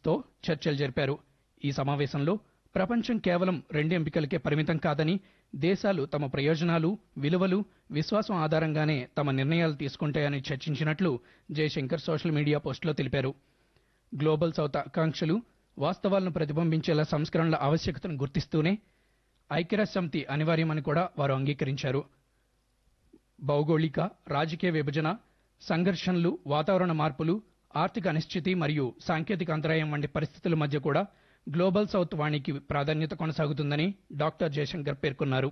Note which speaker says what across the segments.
Speaker 1: తో చర్చలు జరిపారు ఈ సమావేశంలో ప్రపంచం కేవలం రెండు ఎంపికలకే పరిమితం కాదని దేశాలు తమ ప్రయోజనాలు విలువలు విశ్వాసం ఆధారంగానే తమ నిర్ణయాలు తీసుకుంటాయని చర్చించినట్లు జయశంకర్ సోషల్ మీడియా పోస్టులో తెలిపారు గ్లోబల్ సౌత్ ఆకాంక్షలు వాస్తవాలను ప్రతిబింబించేలా సంస్కరణల ఆవశ్యకతను గుర్తిస్తూనే ఐక్యరాజ్య సమితి అనివార్యమని కూడా వారు అంగీకరించారు భౌగోళిక రాజకీయ విభజన సంఘర్షణలు వాతావరణ మార్పులు ఆర్థిక అనిశ్చితి మరియు సాంకేతిక అంతరాయం వంటి పరిస్థితుల మధ్య కూడా గ్లోబల్ సౌత్ వాణికి ప్రాధాన్యత కొనసాగుతుందని డాక్టర్ జయశంకర్ పేర్కొన్నారు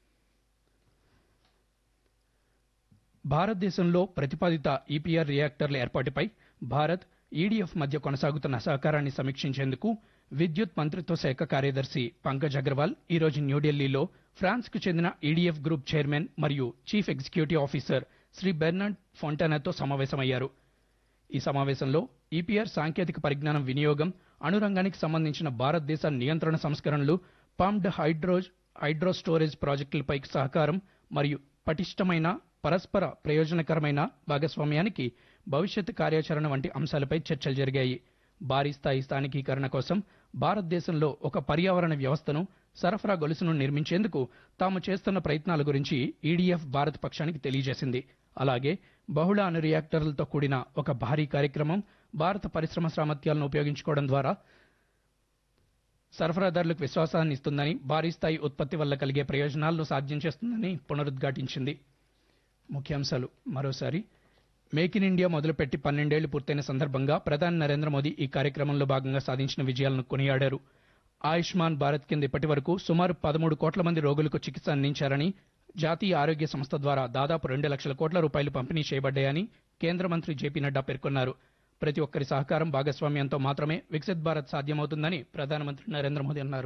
Speaker 1: భారతదేశంలో ప్రతిపాదిత ఈపీఆర్ రియాక్టర్ల ఏర్పాటుపై భారత్ ఈడీఎఫ్ మధ్య కొనసాగుతున్న సహకారాన్ని సమీక్షించేందుకు విద్యుత్ మంత్రిత్వ శాఖ కార్యదర్శి పంకజ్ అగర్వాల్ ఈరోజు న్యూఢిల్లీలో ఫ్రాన్స్కు చెందిన ఈడీఎఫ్ గ్రూప్ చైర్మన్ మరియు chief executive officer Shri Bernard ఫొంటానాతో సమావేశమయ్యారు ఈ సమావేశంలో ఈపీఆర్ సాంకేతిక పరిజ్ఞానం వినియోగం అణురంగానికి సంబంధించిన భారతదేశ నియంత్రణ సంస్కరణలు పంప్డ్ హైడ్రో హైడ్రో స్టోరేజ్ ప్రాజెక్టులపై సహకారం మరియు పటిష్టమైన పరస్పర ప్రయోజనకరమైన భాగస్వామ్యానికి భవిష్యత్ కార్యాచరణ వంటి అంశాలపై చర్చలు జరిగాయి భారీ స్థాయి స్థానికీకరణ కోసం భారతదేశంలో ఒక పర్యావరణ వ్యవస్థను సరఫరా గొలుసును నిర్మించేందుకు తాము చేస్తున్న ప్రయత్నాల గురించి ఈడీఎఫ్ భారత్ పక్షానికి తెలియజేసింది అలాగే బహుళ అణు రియాక్టర్లతో కూడిన ఒక భారీ కార్యక్రమం భారత పరిశ్రమ సామర్థ్యాలను ఉపయోగించుకోవడం ద్వారా సరఫరాదారులకు విశ్వాసాన్ని ఇస్తుందని భారీ స్థాయి ఉత్పత్తి వల్ల కలిగే ప్రయోజనాలను సాధ్యం చేస్తుందని పునరుద్ఘాటించింది ముఖ్యాంశాలు మరోసారి మేక్ ఇన్ ఇండియా మొదలుపెట్టి పన్నెండేళ్లు పూర్తయిన సందర్భంగా ప్రధాని నరేంద్ర మోదీ ఈ కార్యక్రమంలో భాగంగా సాధించిన విజయాలను కొనియాడారు ఆయుష్మాన్ భారత్ కింద ఇప్పటి వరకు సుమారు పదమూడు కోట్ల మంది రోగులకు చికిత్స అందించారని జాతీయ ఆరోగ్య సంస్థ ద్వారా దాదాపు రెండు లక్షల కోట్ల రూపాయలు పంపిణీ చేయబడ్డాయని కేంద్ర మంత్రి జేపీ నడ్డా పేర్కొన్నారు ప్రతి ఒక్కరి సహకారం భాగస్వామ్యంతో మాత్రమే వికసిత్ భారత్ సాధ్యమవుతుందని ప్రధానమంత్రి నరేంద్ర మోదీ అన్నారు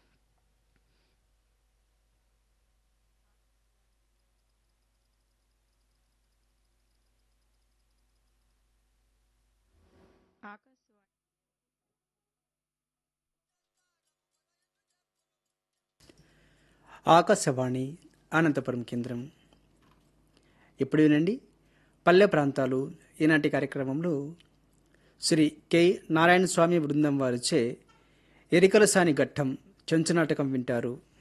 Speaker 2: ఆకాశవాణి అనంతపురం కేంద్రం ఇప్పుడు వినండి పల్లె ప్రాంతాలు ఈనాటి కార్యక్రమంలో శ్రీ కె నారాయణ స్వామి బృందం వారిచే ఎరికలసాని ఘట్టం చెంచునాటకం వింటారు